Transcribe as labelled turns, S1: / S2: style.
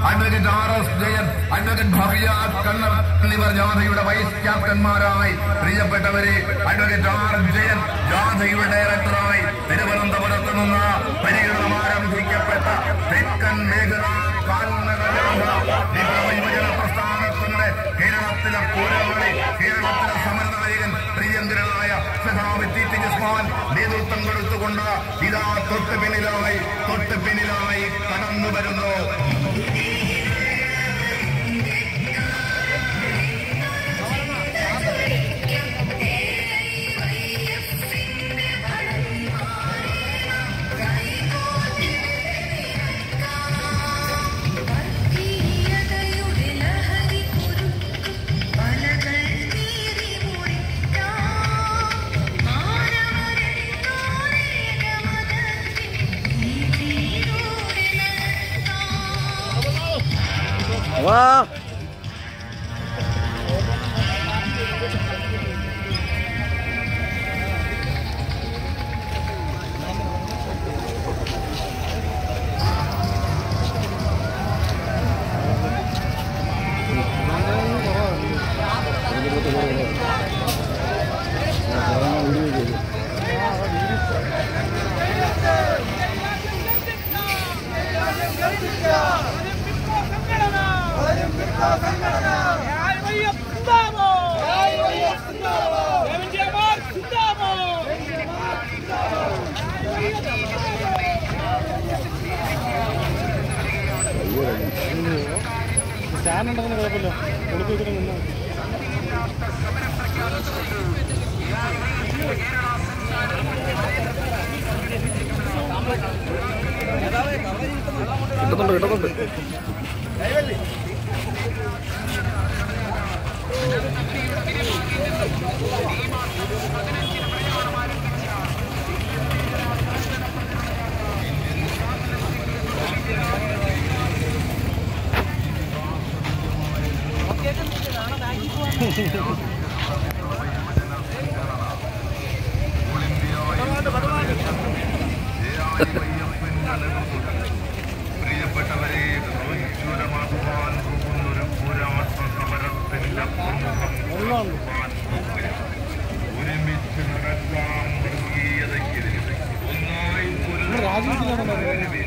S1: advocate R S Jayan advocate Bhavya Kannar എന്നിവർ ജാഥയുടെ vice ക്യാപ്റ്റന്മാരായി പ്രിയപ്പെട്ടവരെ അഡ്വക്കേറ്റ് ആർ ജയൻ ജാഥയുടെ ഡയറക്ടറായി തിരുവനന്തപുരത്ത് നിന്ന് പര്യടനം ആരംഭിക്കപ്പെട്ട തെക്കൻ മേഖല കാൽനട ജാഥ വിപ്ലവ പ്രസ്ഥാനത്തിന്റെ കേരളത്തിലെ പോരാളി കേരളത്തിലെ സമരനായകൻ പ്രിയങ്കരനായ സഖാവ് ടി ടി ഉസ്മാൻ നേതൃത്വം കൊടുത്തുകൊണ്ട് ഇതാ തൊട്ട് പിന്നിലായി തൊട്ട് പിന്നിലായി കടന്നു വരുന്നു
S2: വർഗീയതയുടെ ലഹരി കുരുക്കും വലകൾ തീരി മുറിക്കാം മാനവരെന്നോരേകമതത്തിൻ നീതിയിലൂടെ നടത്താം
S3: വാ
S4: സ്റ്റാൻഡ് ഉണ്ടെങ്കിൽ കുഴപ്പമില്ല കൊടുത്തു വെച്ചിട്ട് നിന്നാ
S3: കിട്ടുന്നുണ്ട് കിട്ടുന്നുണ്ട്
S1: പ്രിയപ്പെട്ടവരെ പ്രവചിച്ചൂരമാകുവാൻ പോകുന്നൊരു പോരാട്ട സമരത്തിന്റെ
S4: വെള്ളമുണ്ട്
S1: ഒരുമിച്ച് നടക്കാം വർഗീയതയ്ക്കെതിരെ ഒന്നായി
S4: രാജിവെച്ചില്ലാണോ
S1: ഒരു